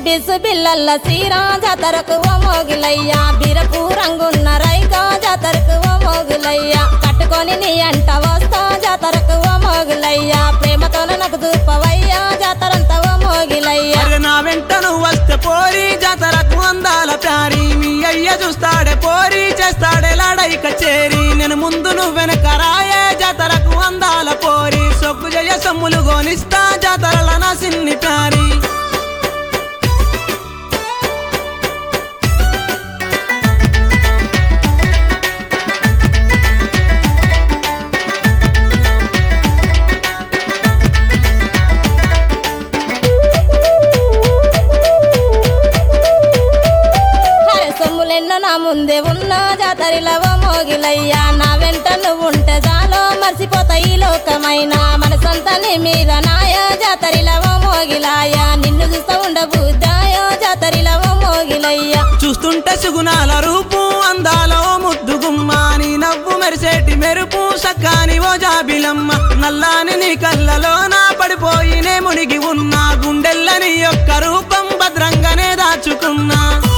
బిసు బిల్లల్ల శ్రీరా జాతరకు ఓ మోగిలయ్యా బిరపు రంగున్న రైగా జాతరకు ఓ మోగులయ్యా కట్టుకొని నీ అంట వస్తా జాతరకు ఓ మోగులయ్యా ప్రేమతోన నాకు చూపవయ్యా జాతరంతా ఓ మోగిలయ్యా అరే నా వెంట నువ్వు వస్తే పోరి జాతరకు అందాల ప్యారి మీ అయ్య చూస్తాడే పోరి చేస్తాడే లాడై కచేరి నేను ముందు నువ్వు వెనక రాయే జాతరకు అందాల పోరి సొక్కు జయ సొమ్ములు గోనిస్తా జాతరల నా సిన్ని ప్యారి హరే సొమ్ములెన్నో నా ముందే ఉన్నా జాతరిలో ఓ మోగిలయ్యా నా వెంట నువ్వు ఉంటే చాలో మర్చిపోతా ఈ లోకమైన మనసంతా నీ మీద నాయ జాతరిలో ఓ మోగిలాయా నిన్ను చూస్తా ఉండబుద్దాయో జాతరిలో ఓ మోగిలయ్యా చూస్తుంటే సుగుణాల రూపు అందాలో ముద్దు గుమ్మ నీ నవ్వు మెరిసేటి మెరుపు సక్కాని ఓ జాబిలమ్మ నల్లాని నీ కళ్ళలో నా పడిపోయినే మునిగి ఉన్నా గుండెల్లని యొక్క రూపం భద్రంగానే దాచుకున్నా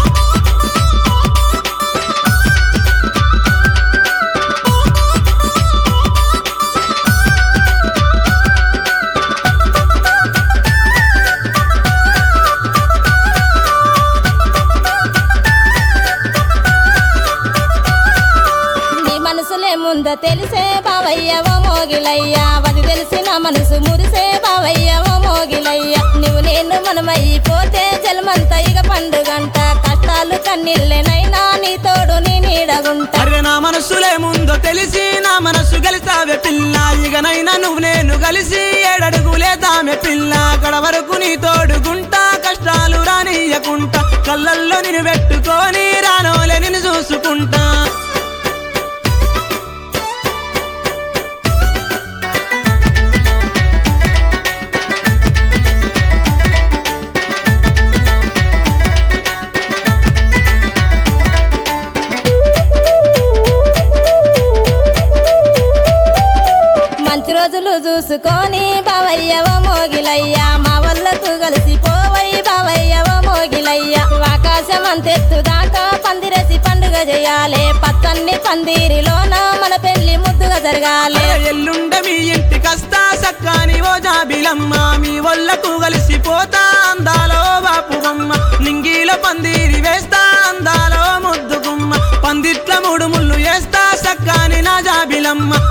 నీ మనసులే ముందో తెలిసే బావయ్య ఓ మోగిలయ్యా అది తెలిసిన మనసు మురిసే బావయ్య ఓ మోగిలయ్యా నువ్వు నేను మనమైపోతే జలమంత ఇక పండుగంట కష్టాలు కన్నీళ్ళేనైనా నీ తోడు నీ నీడగుంటా అరే నా మనసులే ముందో తెలిసి నా మనసు కలిసావే పిల్ల ఇకనైనా నువ్వు నేను కలిసి ఏడడుగులే దామె పిల్ల అక్కడ వరకు నీ తోడుకుంటా కష్టాలు రానియకుంటా కళ్ళల్లో నిన్ను పెట్టుకొని రానోలే నిన్ను చూసుకుంటా మంచి రోజులు చూసుకొని బావయ్య ఓ మోగిలయ్యా మా వల్లకు కలిసి పోవయ్య బావయ్య ఓ మోగిలయ్యా ఆకాశం అంతెత్తు దాకా పందిరేసి పండుగ చేయాలి పచ్చన్ని పందిరిలోన మన పెళ్లి ముద్దుగా జరగాలి అరే ఎల్లుండ మీ ఇంటికస్తా సక్కాని ఓ జాబిలమ్మ మీ ఒళ్ళకు కలిసిపోతా అందాలో బాపు బొమ్మ నింగిలో పందిరి వేస్తా అందాలో ముద్దు గుమ్మ పందిట్ల మూడు ముళ్ళు వేస్తా సక్కాని నా జాబిలమ్మ